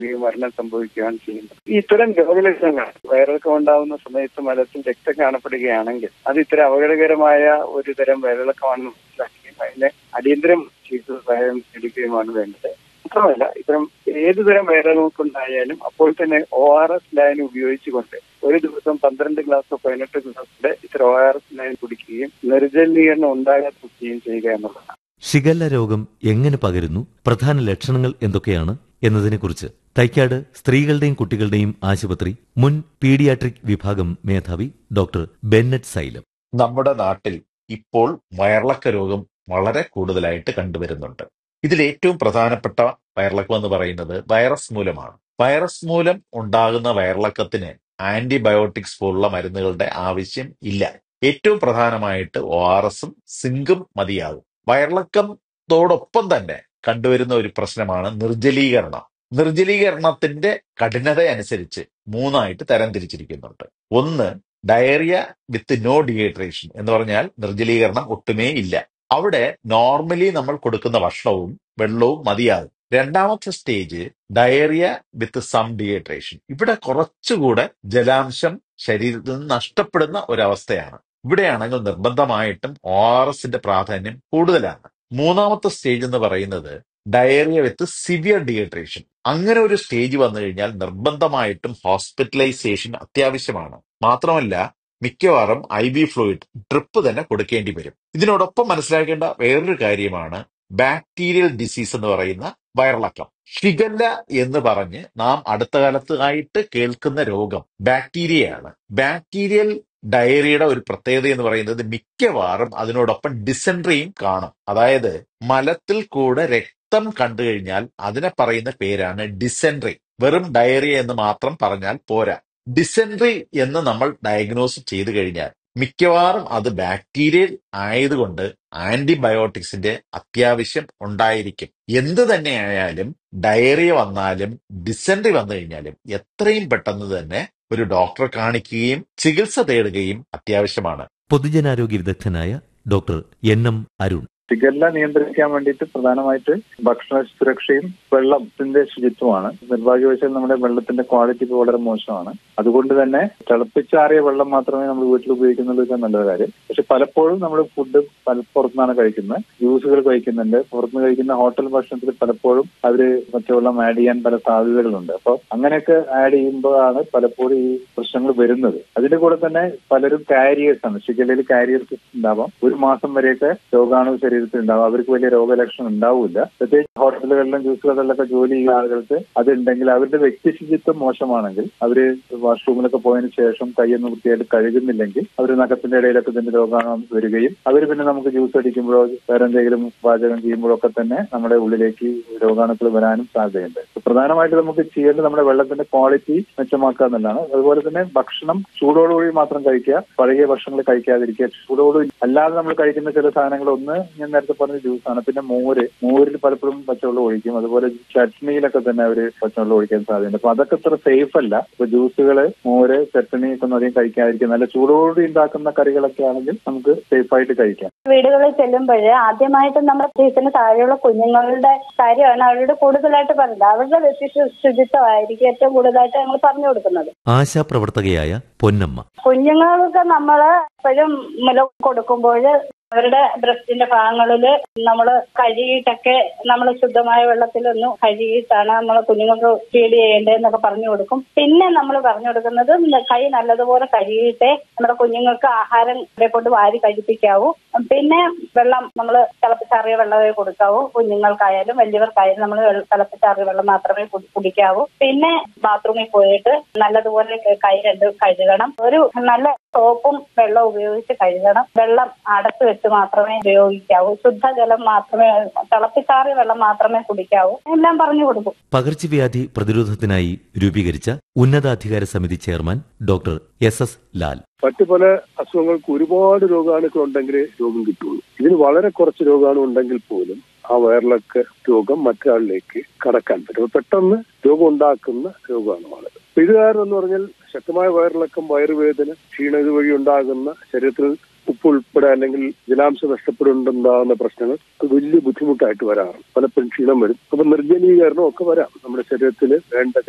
ഈ മരണം സംഭവിക്കുകയാണ് ചെയ്യുന്നത് ഈ ഇത്തരം രോഗലക്ഷണങ്ങൾ വയറിളക്കം ഉണ്ടാകുന്ന സമയത്ത് മലത്തിൽ രക്തം കാണപ്പെടുകയാണെങ്കിൽ അത് ഇത്തരം അപകടകരമായ ഒരു തരം വയറിളക്കമാണെന്ന് മനസ്സിലാക്കുകയും അതിനെ അടിയന്തരം ചികിത്സ സഹായം എടുക്കുകയുമാണ് വേണ്ടത് മാത്രമല്ല ഇത്തരം ഏതു തരം വയറിളക്കുണ്ടായാലും അപ്പോൾ തന്നെ ഒ ആർ എസ് ലൈൻ ഉപയോഗിച്ചുകൊണ്ട് ഒരു ദിവസം പന്ത്രണ്ട് ഗ്ലാസ് പതിനെട്ട് ഗ്ലാസിന്റെ ഇത്തരം ഒ ആർ എസ് ലൈൻ കുടിക്കുകയും നിർജ്ജലീകരണം ഉണ്ടാകാതിരിക്കുകയും ചെയ്യുക എന്നുള്ളതാണ് ഷിഗല്ല രോഗം എങ്ങനെ പകരുന്നു പ്രധാന ലക്ഷണങ്ങൾ എന്തൊക്കെയാണ് എന്നതിനെക്കുറിച്ച് തൈക്കാട് സ്ത്രീകളുടെയും കുട്ടികളുടെയും ആശുപത്രി മുൻ പീഡിയാട്രിക് വിഭാഗം മേധാവി ഡോക്ടർ ബെന്നറ്റ് സൈലം നമ്മുടെ നാട്ടിൽ ഇപ്പോൾ വയറിളക്ക രോഗം വളരെ കൂടുതലായിട്ട് കണ്ടുവരുന്നുണ്ട് ഇതിൽ ഏറ്റവും പ്രധാനപ്പെട്ട വയറിളക്കം എന്ന് പറയുന്നത് വൈറസ് മൂലമാണ് വൈറസ് മൂലം ഉണ്ടാകുന്ന വയറിളക്കത്തിന് ആന്റിബയോട്ടിക്സ് പോലുള്ള മരുന്നുകളുടെ ആവശ്യം ഇല്ല ഏറ്റവും പ്രധാനമായിട്ട് ഒ ആർ എസും സിങ്കും മതിയാകും വയറിളക്കത്തോടൊപ്പം തന്നെ കണ്ടുവരുന്ന ഒരു പ്രശ്നമാണ് നിർജ്ജലീകരണം നിർജ്ജലീകരണത്തിന്റെ കഠിനത അനുസരിച്ച് മൂന്നായിട്ട് തരംതിരിച്ചിരിക്കുന്നുണ്ട് ഒന്ന് ഡയറിയ വിത്ത് നോ ഡീഹൈഡ്രേഷൻ എന്ന് പറഞ്ഞാൽ നിർജ്ജലീകരണം ഒട്ടുമേ ഇല്ല അവിടെ നോർമലി നമ്മൾ കൊടുക്കുന്ന ഭക്ഷണവും വെള്ളവും മതിയാകും രണ്ടാമത്തെ stage diarrhoea with some dehydration ഇവിടെ കുറച്ചുകൂടെ ജലാംശം ശരീരത്തിൽ നിന്ന് നഷ്ടപ്പെടുന്ന ഒരവസ്ഥയാണ് ഇവിടെയാണെങ്കിൽ നിർബന്ധമായിട്ടും ഒ ആർ എസിന്റെ പ്രാധാന്യം കൂടുതലാണ് മൂന്നാമത്തെ സ്റ്റേജ് എന്ന് പറയുന്നത് ഡയറിയ വിത്ത് സിവിയർ ഡീഹൈഡ്രേഷൻ അങ്ങനെ ഒരു സ്റ്റേജ് വന്നു കഴിഞ്ഞാൽ നിർബന്ധമായിട്ടും ഹോസ്പിറ്റലൈസേഷൻ അത്യാവശ്യമാണ് മാത്രമല്ല മിക്കവാറും ഐ ബി ഫ്ലൂയിഡ് ഡ്രിപ്പ് തന്നെ കൊടുക്കേണ്ടി വരും ഇതിനോടൊപ്പം മനസ്സിലാക്കേണ്ട വേറൊരു കാര്യമാണ് ബാക്ടീരിയൽ ഡിസീസ് എന്ന് പറയുന്ന വയറിളക്കം ഷിഗല്ല എന്ന് പറഞ്ഞ് നാം അടുത്ത കാലത്തായിട്ട് കേൾക്കുന്ന രോഗം ബാക്ടീരിയയാണ് ബാക്ടീരിയൽ ഡയറിയുടെ ഒരു പ്രത്യേകത എന്ന് പറയുന്നത് മിക്കവാറും അതിനോടൊപ്പം ഡിസെൻട്രിയും കാണും അതായത് മലത്തിൽ കൂടെ രക്തം കണ്ടു കഴിഞ്ഞാൽ അതിനെ പറയുന്ന പേരാണ് ഡിസെൻട്രി വെറും ഡയറിയ എന്ന് മാത്രം പറഞ്ഞാൽ പോരാ ഡിസെൻട്രി എന്ന് നമ്മൾ ഡയഗ്നോസ് ചെയ്തു കഴിഞ്ഞാൽ മിക്കവാറും അത് ബാക്ടീരിയൽ ആയതുകൊണ്ട് ആന്റിബയോട്ടിക്സിന്റെ അത്യാവശ്യം ഉണ്ടായിരിക്കും എന്ത് തന്നെയായാലും ഡയറിയ വന്നാലും ഡിസെൻട്രി വന്നു കഴിഞ്ഞാലും എത്രയും പെട്ടെന്ന് തന്നെ ഒരു ഡോക്ടറെ കാണിക്കുകയും ചികിത്സ തേടുകയും അത്യാവശ്യമാണ് പൊതുജനാരോഗ്യ വിദഗ്ധനായ doctor N M Arun shigella നിയന്ത്രിക്കാൻ വേണ്ടിയിട്ട് പ്രധാനമായിട്ട് ഭക്ഷണ സുരക്ഷയും വെള്ളത്തിന്റെ ശുചിത്വമാണ് നിർഭാഗ്യവശാൽ നമ്മുടെ വെള്ളത്തിന്റെ ക്വാളിറ്റി ഇപ്പോൾ വളരെ മോശമാണ് അതുകൊണ്ട് തന്നെ തിളപ്പിച്ചാറിയ വെള്ളം മാത്രമേ നമ്മൾ വീട്ടിൽ ഉപയോഗിക്കുന്നുള്ളൂ വെച്ചാൽ നല്ലൊരു കാര്യം പക്ഷെ പലപ്പോഴും നമ്മൾ ഫുഡ് പല പുറത്തുനിന്നാണ് കഴിക്കുന്നത് ജ്യൂസുകൾ കഴിക്കുന്നുണ്ട് പുറത്തുനിന്ന് കഴിക്കുന്ന ഹോട്ടൽ ഭക്ഷണത്തിൽ പലപ്പോഴും അവര് പച്ചവെള്ളം ആഡ് ചെയ്യാൻ പല സാധ്യതകളുണ്ട് അപ്പോൾ അങ്ങനെയൊക്കെ ആഡ് ചെയ്യുമ്പോഴാണ് പലപ്പോഴും ഈ പ്രശ്നങ്ങൾ വരുന്നത് അതിന്റെ കൂടെ തന്നെ പലരും കാരിയേഴ്സ് ആണ് ഷിഗല്ലയിൽ കാരിയേഴ്സ് ഉണ്ടാവാം ഒരു മാസം വരെയൊക്കെ രോഗാണു ശരീരത്തിൽ ഉണ്ടാവും അവർക്ക് വലിയ രോഗലക്ഷണം ഉണ്ടാവില്ല പ്രത്യേകിച്ച് ഹോട്ടലുകളിലും ജ്യൂസ് കടകളിലൊക്കെ ജോലി ചെയ്യുന്ന ആളുകൾക്ക് അതുണ്ടെങ്കിൽ അവരുടെ വ്യക്തി ശുചിത്വം മോശമാണെങ്കിൽ അവര് വാഷ്റൂമിലൊക്കെ പോയതിനു ശേഷം കൈയൊന്ന് വൃത്തിയായിട്ട് കഴുകുന്നില്ലെങ്കിൽ അവർ നഖത്തിന്റെ ഇടയിലൊക്കെ ഇതിന്റെ രോഗാണു വരികയും അവർ പിന്നെ നമുക്ക് ജ്യൂസ് അടിക്കുമ്പോഴോ വേറെ എന്തെങ്കിലും പാചകം ചെയ്യുമ്പോഴോ ഒക്കെ തന്നെ നമ്മുടെ ഉള്ളിലേക്ക് രോഗാണുക്കൾ വരാനും സാധ്യതയുണ്ട് പ്രധാനമായിട്ട് നമുക്ക് ചെയ്യേണ്ടത് നമ്മുടെ വെള്ളത്തിന്റെ ക്വാളിറ്റി മെച്ചമാക്കുക എന്നുള്ളതാണ് അതുപോലെ തന്നെ ഭക്ഷണം ചൂടോടുകൂടി മാത്രം കഴിക്കുക പഴകിയ ഭക്ഷണങ്ങൾ കഴിക്കാതിരിക്കുക ചൂടോടുകൂടി അല്ലാതെ നമ്മൾ കഴിക്കുന്ന ചില സാധനങ്ങൾ ഒന്ന് ഞാൻ നേരത്തെ പറഞ്ഞ ജ്യൂസാണ് പിന്നെ മോര് മോരിൽ പലപ്പോഴും പച്ചവെള്ളം ഒഴിക്കും അതുപോലെ ചട്നിയിലൊക്കെ തന്നെ അവര് പച്ചവെള്ളം ഒഴിക്കാൻ സാധ്യതയുണ്ട് അപ്പൊ അതൊക്കെ അത്ര സേഫ് അല്ല ഇപ്പൊ ജ്യൂസുകള് മോര് ചട്നി ഒക്കെ ഒന്നും അധികം കഴിക്കാതിരിക്കുക നല്ല ചൂടോടുകൂടി ഉണ്ടാക്കുന്ന കറികളൊക്കെ ആണെങ്കിൽ നമുക്ക് സേഫ് ആയിട്ട് കഴിക്കാം വീടുകളിൽ ചെല്ലുമ്പോൾ ആദ്യമായിട്ട് നമ്മുടെ ടീച്ചറിന് താഴെയുള്ള കുഞ്ഞുങ്ങളുടെ കാര്യമാണ് അവരോട് കൂടുതലായിട്ട് പറയുന്നത് അവരുടെ വ്യക്തി ശു- ശുചിത്വമായിരിക്കും ഏറ്റവും കൂടുതലായിട്ട് ഞങ്ങൾ പറഞ്ഞു കൊടുക്കുന്നത് ആശാപ്രവർത്തകയായ പൊന്നമ്മ കുഞ്ഞുങ്ങൾക്ക് നമ്മൾ എപ്പോഴും മുല കൊടുക്കുമ്പോൾ അവരുടെ ബ്രസ്റ്റിന്റെ ഭാഗങ്ങളിൽ നമ്മൾ കഴുകിയിട്ടൊക്കെ നമ്മൾ ശുദ്ധമായ വെള്ളത്തിലൊന്ന് കഴുകിയിട്ടാണ് നമ്മൾ കുഞ്ഞുങ്ങൾക്ക് ഫീഡ് ചെയ്യേണ്ടതെന്നൊക്കെ പറഞ്ഞു കൊടുക്കും പിന്നെ നമ്മൾ പറഞ്ഞു കൊടുക്കുന്നത് കൈ നല്ലതുപോലെ കഴുകിയിട്ടേ നമ്മുടെ കുഞ്ഞുങ്ങൾക്ക് ആഹാരം ഇവരെ കൊണ്ട് വാരി കഴിപ്പിക്കാവൂ പിന്നെ വെള്ളം നമ്മൾ തിളപ്പിച്ചാറിയ വെള്ളമേ കൊടുക്കാവൂ കുഞ്ഞുങ്ങൾക്കായാലും വലിയവർക്കായാലും നമ്മൾ തിളപ്പിച്ചാറിയ വെള്ളം മാത്രമേ കുടി- കുടിക്കാവൂ പിന്നെ ബാത്റൂമിൽ പോയിട്ട് നല്ലതുപോലെ കൈ രണ്ട് കഴുകണം ഒരു നല്ല സോപ്പും വെള്ളം ഉപയോഗിച്ച് കഴുകണം വെള്ളം അടച്ചു വെച്ച് മാത്രമേ ഉപയോഗിക്കാവൂ ശുദ്ധജലം മാത്രമേ തിളപ്പിച്ചാറിയ വെള്ളം മാത്രമേ കുടിക്കാവൂ എല്ലാം പറഞ്ഞു കൊടുക്കും പകർച്ചവ്യാധി പ്രതിരോധത്തിനായി രൂപീകരിച്ച ഉന്നതാധികാര സമിതി chairman doctor S S Lal മറ്റു പല അസുഖങ്ങൾക്ക് ഒരുപാട് രോഗാണുക്കൾ ഉണ്ടെങ്കിൽ രോഗം കിട്ടുള്ളൂ ഇതിന് വളരെ കുറച്ച് രോഗാണു ഉണ്ടെങ്കിൽ പോലും ആ വയറിളക്ക രോഗം മറ്റൊരാളിലേക്ക് കടക്കാൻ പറ്റും അപ്പൊ പെട്ടെന്ന് രോഗം ഉണ്ടാക്കുന്ന രോഗാണുമാണ് അപ്പൊ ഇത് കാരണം എന്ന് പറഞ്ഞാൽ ശക്തമായ വയറിളക്കം വയറുവേദന ക്ഷീണം ഇതുവഴി ഉണ്ടാകുന്ന ശരീരത്തിൽ കൊഴുപ്പ് ഉൾപ്പെടെ അല്ലെങ്കിൽ ജലാംശം നഷ്ടപ്പെടുന്നുണ്ടാകുന്ന പ്രശ്നങ്ങൾ അത് വലിയ ബുദ്ധിമുട്ടായിട്ട് വരാറുണ്ട് പലപ്പോഴും ക്ഷീണം വരും അപ്പൊ നിർജ്ജലീകരണം ഒക്കെ വരാം നമ്മുടെ ശരീരത്തിൽ വേണ്ട